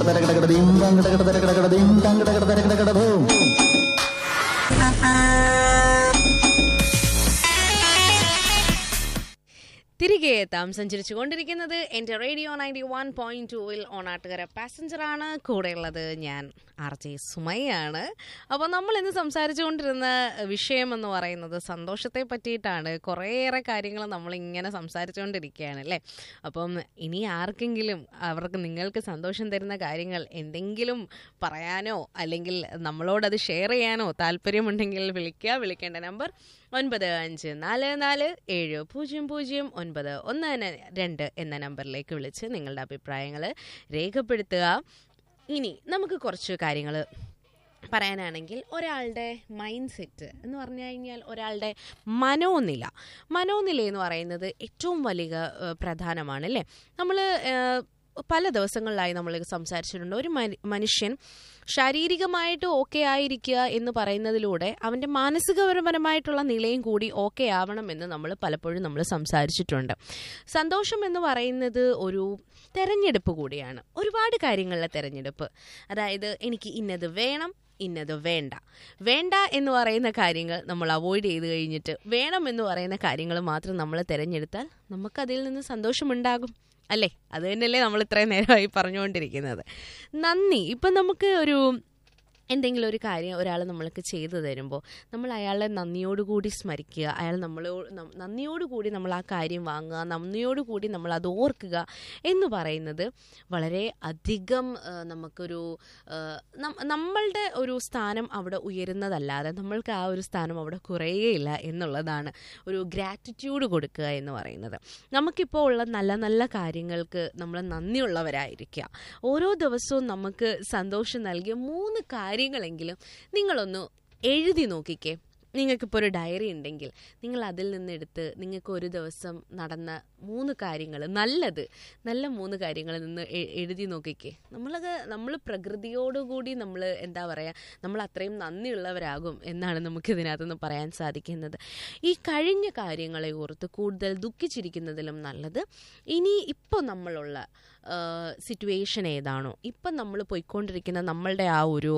തരകടകടതീം തങ്കടകട തരകടകടതീം തങ്കടകട തരകടകടതോം തിരികെ എത്താം സഞ്ചരിച്ചു കൊണ്ടിരിക്കുന്നത് എൻ്റെ റേഡിയോ നയൻറ്റി വൺ പോയിന്റ് ടൂവിൽ ഓണാട്ടുകര പാസഞ്ചറാണ് കൂടെയുള്ളത് ഞാൻ ആർ ജെ സുമയാണ് അപ്പോൾ നമ്മൾ ഇന്ന് സംസാരിച്ചുകൊണ്ടിരുന്ന വിഷയം എന്ന് പറയുന്നത് സന്തോഷത്തെ പറ്റിയിട്ടാണ് കുറേയേറെ കാര്യങ്ങൾ നമ്മളിങ്ങനെ സംസാരിച്ചുകൊണ്ടിരിക്കുകയാണ് അല്ലേ അപ്പം ഇനി ആർക്കെങ്കിലും അവർക്ക് നിങ്ങൾക്ക് സന്തോഷം തരുന്ന കാര്യങ്ങൾ എന്തെങ്കിലും പറയാനോ അല്ലെങ്കിൽ നമ്മളോടത് ഷെയർ ചെയ്യാനോ താല്പര്യമുണ്ടെങ്കിൽ വിളിക്കുക വിളിക്കേണ്ട നമ്പർ ഒൻപത് അഞ്ച് നാല് നാല് ഏഴ് പൂജ്യം പൂജ്യം ഒൻപത് ഒന്ന് ന- രണ്ട് എന്ന നമ്പറിലേക്ക് വിളിച്ച് നിങ്ങളുടെ അഭിപ്രായങ്ങൾ രേഖപ്പെടുത്തുക ഇനി നമുക്ക് കുറച്ച് കാര്യങ്ങൾ പറയാനാണെങ്കിൽ ഒരാളുടെ മൈൻഡ് സെറ്റ് എന്ന് പറഞ്ഞു കഴിഞ്ഞാൽ ഒരാളുടെ മനോനില മനോനില എന്ന് പറയുന്നത് ഏറ്റവും വലിയ ഏഹ്, പ്രധാനമാണ് അല്ലേ നമ്മൾ പല ദിവസങ്ങളിലായി നമ്മൾ സംസാരിച്ചിട്ടുണ്ട് ഒരു മനി- മനുഷ്യൻ ശാരീരികമായിട്ട് ഓക്കെ ആയിരിക്കുക എന്ന് പറയുന്നതിലൂടെ അവൻ്റെ മാനസികപരമായിട്ടുള്ള നിലയും കൂടി ഓക്കെ ആവണമെന്ന് നമ്മൾ പലപ്പോഴും നമ്മൾ സംസാരിച്ചിട്ടുണ്ട് സന്തോഷം എന്ന് പറയുന്നത് ഒരു തെരഞ്ഞെടുപ്പ് കൂടിയാണ് ഒരുപാട് കാര്യങ്ങളിലെ തെരഞ്ഞെടുപ്പ് അതായത് എനിക്ക് ഇന്നത് വേണം ഇന്നത് വേണ്ട വേണ്ട എന്ന് പറയുന്ന കാര്യങ്ങൾ നമ്മൾ അവോയ്ഡ് ചെയ്ത് കഴിഞ്ഞിട്ട് വേണം എന്ന് പറയുന്ന കാര്യങ്ങൾ മാത്രം നമ്മൾ തിരഞ്ഞെടുത്താൽ നമുക്കതിൽ നിന്ന് സന്തോഷമുണ്ടാകും അല്ലേ അത് തന്നെയല്ലേ നമ്മൾ ഇത്രയും നേരമായി പറഞ്ഞുകൊണ്ടിരിക്കുന്നത് നന്ദി ഇപ്പം നമുക്ക് ഒരു എന്തെങ്കിലും ഒരു കാര്യം ഒരാൾ നമ്മൾക്ക് ചെയ്തു തരുമ്പോൾ നമ്മൾ അയാളെ നന്ദിയോടുകൂടി സ്മരിക്കുക അയാൾ നമ്മളോ നം- നന്ദിയോടുകൂടി നമ്മൾ ആ കാര്യം വാങ്ങുക നന്ദിയോടുകൂടി നമ്മൾ അത് ഓർക്കുക എന്ന് പറയുന്നത് വളരെ അധികം ആ, നമുക്കൊരു ആ, നം- നമ്മളുടെ ഒരു സ്ഥാനം അവിടെ ഉയരുന്നതല്ലാതെ നമ്മൾക്ക് ആ ഒരു സ്ഥാനം അവിടെ കുറയുകയില്ല എന്നുള്ളതാണ് ഒരു ഗ്രാറ്റിറ്റ്യൂഡ് കൊടുക്കുക എന്ന് പറയുന്നത് നമുക്കിപ്പോൾ ഉള്ള നല്ല നല്ല കാര്യങ്ങൾക്ക് നമ്മൾ നന്ദിയുള്ളവരായിരിക്കുക ഓരോ ദിവസവും നമുക്ക് സന്തോഷം നൽകിയ മൂന്ന് കാര്യങ്ങളെങ്കിലും നിങ്ങളൊന്ന് എഴുതി നോക്കിക്കേ നിങ്ങൾക്കിപ്പോൾ ഒരു ഡയറി ഉണ്ടെങ്കിൽ നിങ്ങൾ അതിൽ നിന്നെടുത്ത് നിങ്ങൾക്ക് ഒരു ദിവസം നടന്ന മൂന്ന് കാര്യങ്ങൾ നല്ലത് നല്ല മൂന്ന് കാര്യങ്ങളിൽ നിന്ന് എ- എഴുതി നോക്കിക്കേ നമ്മളത് നമ്മൾ പ്രകൃതിയോടുകൂടി നമ്മൾ എന്താ പറയുക നമ്മൾ അത്രയും നന്ദിയുള്ളവരാകും എന്നാണ് നമുക്ക് ഇതിനകത്തുനിന്ന് പറയാൻ സാധിക്കുന്നത് ഈ കഴിഞ്ഞ കാര്യങ്ങളെ ഓർത്ത് കൂടുതൽ ദുഃഖിച്ചിരിക്കുന്നതിലും നല്ലത് ഇനി ഇപ്പോൾ നമ്മളുള്ള സിറ്റുവേഷൻ ഏതാണോ ഇപ്പം നമ്മൾ പോയിക്കൊണ്ടിരിക്കുന്ന നമ്മളുടെ ആ ഒരു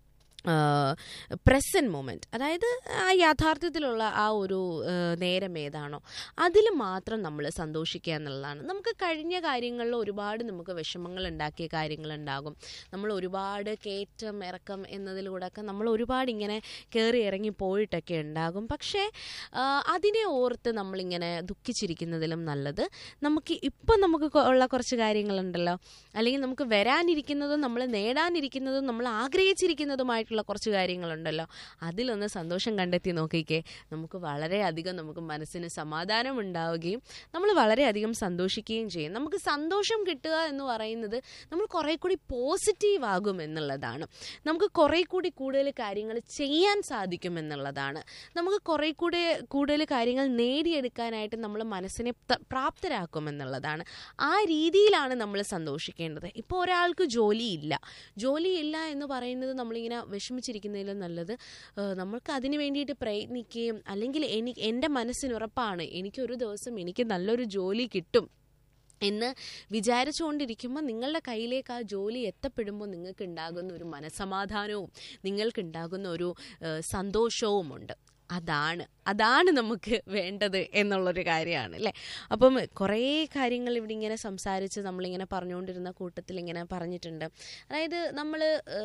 പ്രസൻറ്റ് മൊമെൻറ്റ് അതായത് ആ യാഥാർത്ഥ്യത്തിലുള്ള ആ ഒരു ആ, നേരം ഏതാണോ അതിൽ മാത്രം നമ്മൾ സന്തോഷിക്കുക എന്നുള്ളതാണ് നമുക്ക് കഴിഞ്ഞ കാര്യങ്ങളിൽ ഒരുപാട് നമുക്ക് വിഷമങ്ങൾ ഉണ്ടാക്കിയ കാര്യങ്ങളുണ്ടാകും നമ്മൾ ഒരുപാട് കയറ്റം ഇറക്കം എന്നതിലൂടെയൊക്കെ നമ്മൾ ഒരുപാട് ഇങ്ങനെ കയറി ഇറങ്ങി പോയിട്ടൊക്കെ ഉണ്ടാകും പക്ഷേ ആ, അതിനെ ഓർത്ത് നമ്മളിങ്ങനെ ദുഃഖിച്ചിരിക്കുന്നതിലും നല്ലത് നമുക്ക് ഇപ്പം നമുക്ക് കൊ- ഉള്ള കുറച്ച് കാര്യങ്ങളുണ്ടല്ലോ അല്ലെങ്കിൽ നമുക്ക് വരാനിരിക്കുന്നതും നമ്മൾ നേടാനിരിക്കുന്നതും നമ്മൾ ആഗ്രഹിച്ചിരിക്കുന്നതുമായിട്ടുള്ള കുറച്ച് കാര്യങ്ങളുണ്ടല്ലോ അതിലൊന്ന് സന്തോഷം കണ്ടെത്തി നോക്കിക്കേ നമുക്ക് വളരെയധികം നമുക്ക് മനസ്സിന് സമാധാനം ഉണ്ടാവുകയും നമ്മൾ വളരെയധികം സന്തോഷിക്കുകയും ചെയ്യും നമുക്ക് സന്തോഷം കിട്ടുക എന്ന് പറയുന്നത് നമ്മൾ കുറേ കൂടി പോസിറ്റീവ് ആകും എന്നുള്ളതാണ് നമുക്ക് കുറേ കൂടി കൂടുതൽ കാര്യങ്ങൾ ചെയ്യാൻ സാധിക്കും എന്നുള്ളതാണ് നമുക്ക് കുറേ കൂടി കൂടുതൽ കാര്യങ്ങൾ നേടിയെടുക്കാനായിട്ട് നമ്മൾ മനസ്സിനെ ത- പ്രാപ്തരാക്കും എന്നുള്ളതാണ് ആ രീതിയിലാണ് നമ്മൾ സന്തോഷിക്കേണ്ടത് ഇപ്പോൾ ഒരാൾക്ക് ജോലിയില്ല ജോലിയില്ല എന്ന് പറയുന്നത് നമ്മളിങ്ങനെ വിഷമിച്ചിരിക്കുന്നതിലും നല്ലത് ഏഹ് നമ്മൾക്ക് അതിന് വേണ്ടിയിട്ട് പ്രയത്നിക്കുകയും അല്ലെങ്കിൽ എനിക്ക് എൻ്റെ മനസ്സിന് ഉറപ്പാണ് എനിക്കൊരു ദിവസം എനിക്ക് നല്ലൊരു ജോലി കിട്ടും എന്ന് വിചാരിച്ചുകൊണ്ടിരിക്കുമ്പോൾ നിങ്ങളുടെ കയ്യിലേക്ക് ആ ജോലി എത്തപ്പെടുമ്പോൾ നിങ്ങൾക്ക് ഉണ്ടാകുന്ന ഒരു മനസമാധാനവും നിങ്ങൾക്കുണ്ടാകുന്ന ഒരു ഏഹ്, സന്തോഷവുമുണ്ട് അതാണ് അതാണ് നമുക്ക് വേണ്ടത് എന്നുള്ളൊരു കാര്യമാണ് അല്ലേ അപ്പം കുറേ കാര്യങ്ങൾ ഇവിടെ ഇങ്ങനെ സംസാരിച്ച് നമ്മളിങ്ങനെ പറഞ്ഞുകൊണ്ടിരുന്ന കൂട്ടത്തിൽ ഇങ്ങനെ പറഞ്ഞിട്ടുണ്ട് അതായത് നമ്മൾ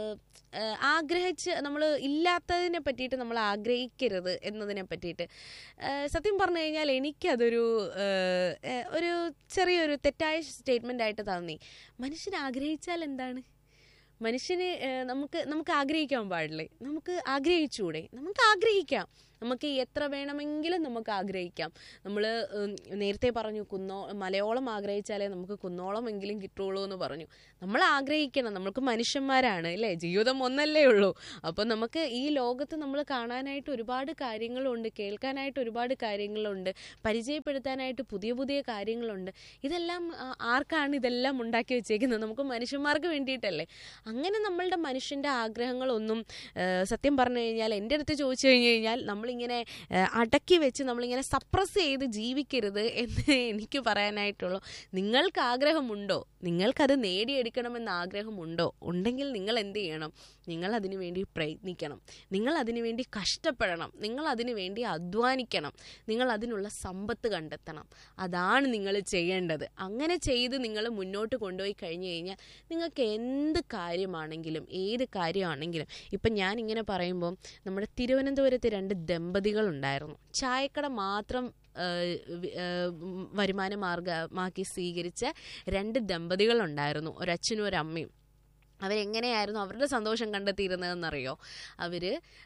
ആഗ്രഹിച്ച് നമ്മൾ ഇല്ലാത്തതിനെ പറ്റിയിട്ട് നമ്മൾ ആഗ്രഹിക്കരുത് എന്നതിനെ പറ്റിയിട്ട് ഏഹ്, സത്യം പറഞ്ഞു കഴിഞ്ഞാൽ എനിക്കതൊരു ഏഹ്, ഏഹ്, ഒരു ചെറിയൊരു തെറ്റായ സ്റ്റേറ്റ്മെൻ്റ് ആയിട്ട് തോന്നി മനുഷ്യൻ ആഗ്രഹിച്ചാൽ എന്താണ് മനുഷ്യന് ഏഹ്, നമുക്ക് നമുക്ക് ആഗ്രഹിക്കാൻ പാടില്ലേ നമുക്ക് ആഗ്രഹിച്ചൂടെ നമുക്ക് ആഗ്രഹിക്കാം നമുക്ക് എത്ര വേണമെങ്കിലും നമുക്ക് ആഗ്രഹിക്കാം നമ്മൾ നേരത്തെ പറഞ്ഞു കുന്നോ മലയോളം ആഗ്രഹിച്ചാലേ നമുക്ക് കുന്നോളമെങ്കിലും കിട്ടുള്ളൂ എന്ന് പറഞ്ഞു നമ്മൾ ആഗ്രഹിക്കണം നമ്മൾക്ക് മനുഷ്യന്മാരാണ് അല്ലേ ജീവിതം ഒന്നല്ലേ ഉള്ളൂ അപ്പം നമുക്ക് ഈ ലോകത്ത് നമ്മൾ കാണാനായിട്ട് ഒരുപാട് കാര്യങ്ങളുണ്ട് കേൾക്കാനായിട്ട് ഒരുപാട് കാര്യങ്ങളുണ്ട് പരിചയപ്പെടുത്താനായിട്ട് പുതിയ പുതിയ കാര്യങ്ങളുണ്ട് ഇതെല്ലാം ആ, ആർക്കാണ് ഇതെല്ലാം ഉണ്ടാക്കി വെച്ചേക്കുന്നത് നമുക്ക് മനുഷ്യന്മാർക്ക് വേണ്ടിയിട്ടല്ലേ അങ്ങനെ നമ്മളുടെ മനുഷ്യൻ്റെ ആഗ്രഹങ്ങളൊന്നും ആ, സത്യം പറഞ്ഞു കഴിഞ്ഞാൽ എൻ്റെ അടുത്ത് ചോദിച്ചു കഴിഞ്ഞു കഴിഞ്ഞാൽ നമ്മൾ നമ്മളിങ്ങനെ ഏഹ്, അടക്കി വെച്ച് നമ്മളിങ്ങനെ സപ്രസ് ചെയ്ത് ജീവിക്കരുത് എന്ന് എനിക്ക് പറയാനായിട്ടുള്ളൂ നിങ്ങൾക്ക് ആഗ്രഹമുണ്ടോ നിങ്ങൾക്കത് നേടിയെടുക്കണമെന്ന് ആഗ്രഹമുണ്ടോ ഉണ്ടെങ്കിൽ നിങ്ങൾ എന്ത് ചെയ്യണം നിങ്ങൾ അതിനു വേണ്ടി പ്രയത്നിക്കണം നിങ്ങൾ അതിനു വേണ്ടി കഷ്ടപ്പെടണം നിങ്ങൾ അതിനു വേണ്ടി അധ്വാനിക്കണം നിങ്ങൾ അതിനുള്ള സമ്പത്ത് കണ്ടെത്തണം അതാണ് നിങ്ങൾ ചെയ്യേണ്ടത് അങ്ങനെ ചെയ്ത് നിങ്ങൾ മുന്നോട്ട് കൊണ്ടുപോയി കഴിഞ്ഞു കഴിഞ്ഞാൽ നിങ്ങൾക്ക് എന്ത് കാര്യമാണെങ്കിലും ഏത് കാര്യമാണെങ്കിലും ഇപ്പം ഞാൻ ഇങ്ങനെ പറയുമ്പോൾ നമ്മുടെ തിരുവനന്തപുരത്ത് രണ്ട് ദമ്പതികളുണ്ടായിരുന്നു ചായക്കട മാത്രം ഏഹ്, വി- ഏഹ്, ഉം, വരുമാന മാർഗമാക്കി സ്വീകരിച്ച രണ്ട് ദമ്പതികളുണ്ടായിരുന്നു ഒരച്ഛനും ഒരമ്മയും അവരെങ്ങനെയായിരുന്നു അവരുടെ സന്തോഷം കണ്ടെത്തിയിരുന്നതെന്നറിയോ അവർ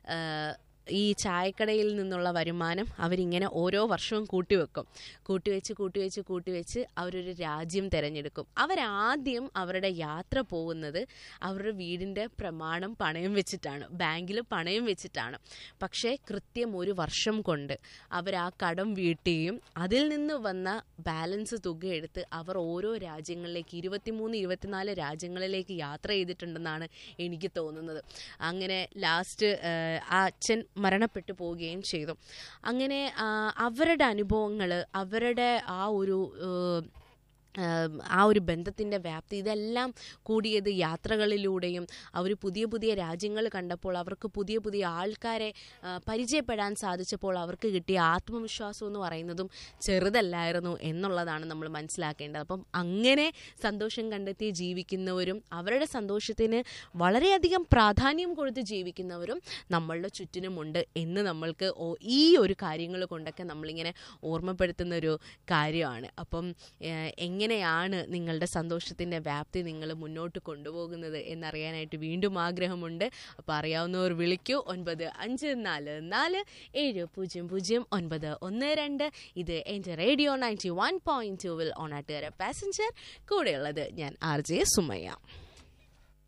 ഈ ചായക്കടയിൽ നിന്നുള്ള വരുമാനം അവരിങ്ങനെ ഓരോ വർഷവും കൂട്ടിവെക്കും കൂട്ടിവെച്ച് കൂട്ടിവെച്ച് കൂട്ടിവെച്ച് അവരൊരു രാജ്യം തിരഞ്ഞെടുക്കും അവരാദ്യം അവരുടെ യാത്ര പോകുന്നത് അവരുടെ വീടിൻ്റെ പ്രമാണം പണയം വെച്ചിട്ടാണ് ബാങ്കിൽ പണയം വെച്ചിട്ടാണ് പക്ഷേ കൃത്യം ഒരു വർഷം കൊണ്ട് അവർ ആ കടം വീട്ടുകയും അതിൽ നിന്ന് വന്ന ബാലൻസ് തുക എടുത്ത് അവർ ഓരോ രാജ്യങ്ങളിലേക്ക് ഇരുപത്തിമൂന്ന് ഇരുപത്തിനാല് രാജ്യങ്ങളിലേക്ക് യാത്ര ചെയ്തിട്ടുണ്ടെന്നാണ് എനിക്ക് തോന്നുന്നത് അങ്ങനെ ലാസ്റ്റ് ആ അച്ഛൻ മരണപ്പെട്ടു പോവുകയും ചെയ്തു അങ്ങനെ ആ, അവരുടെ അനുഭവങ്ങൾ അവരുടെ ആ ഒരു ഏഹ്, ആം, ആ ഒരു ബന്ധത്തിൻ്റെ വ്യാപ്തി ഇതെല്ലാം കൂടിയത് യാത്രകളിലൂടെയും അവർ പുതിയ പുതിയ രാജ്യങ്ങൾ കണ്ടപ്പോൾ അവർക്ക് പുതിയ പുതിയ ആൾക്കാരെ ആ, പരിചയപ്പെടാൻ സാധിച്ചപ്പോൾ അവർക്ക് കിട്ടിയ ആത്മവിശ്വാസം എന്ന് പറയുന്നതും ചെറുതല്ലായിരുന്നു എന്നുള്ളതാണ് നമ്മൾ മനസ്സിലാക്കേണ്ടത് അപ്പം അങ്ങനെ സന്തോഷം കണ്ടെത്തി ജീവിക്കുന്നവരും അവരുടെ സന്തോഷത്തിന് വളരെയധികം പ്രാധാന്യം കൊടുത്ത് ജീവിക്കുന്നവരും നമ്മളുടെ ചുറ്റിനുമുണ്ട് എന്ന് നമ്മൾക്ക് ഓ- ഈ ഒരു കാര്യങ്ങൾ കൊണ്ടൊക്കെ നമ്മളിങ്ങനെ ഓർമ്മപ്പെടുത്തുന്ന ഒരു കാര്യമാണ് അപ്പം ഏഹ്, എങ്ങനെയാണ് നിങ്ങളുടെ സന്തോഷത്തിൻ്റെ വ്യാപ്തി നിങ്ങൾ മുന്നോട്ട് കൊണ്ടുപോകുന്നത് എന്നറിയാനായിട്ട് വീണ്ടും ആഗ്രഹമുണ്ട് അപ്പോൾ അറിയാവുന്നവർ വിളിക്കൂ ഒൻപത് അഞ്ച് നാല് നാല് ഏഴ് പൂജ്യം പൂജ്യം ഒൻപത് ഒന്ന് രണ്ട് ഇത് എൻ്റെ റേഡിയോ നയൻറ്റി വൺ പോയിൻറ്റ് ടുവിൽ ഓണാട്ടുകാര പാസഞ്ചർ കൂടെയുള്ളത് ഞാൻ ആർ ജെ സുമയ്യ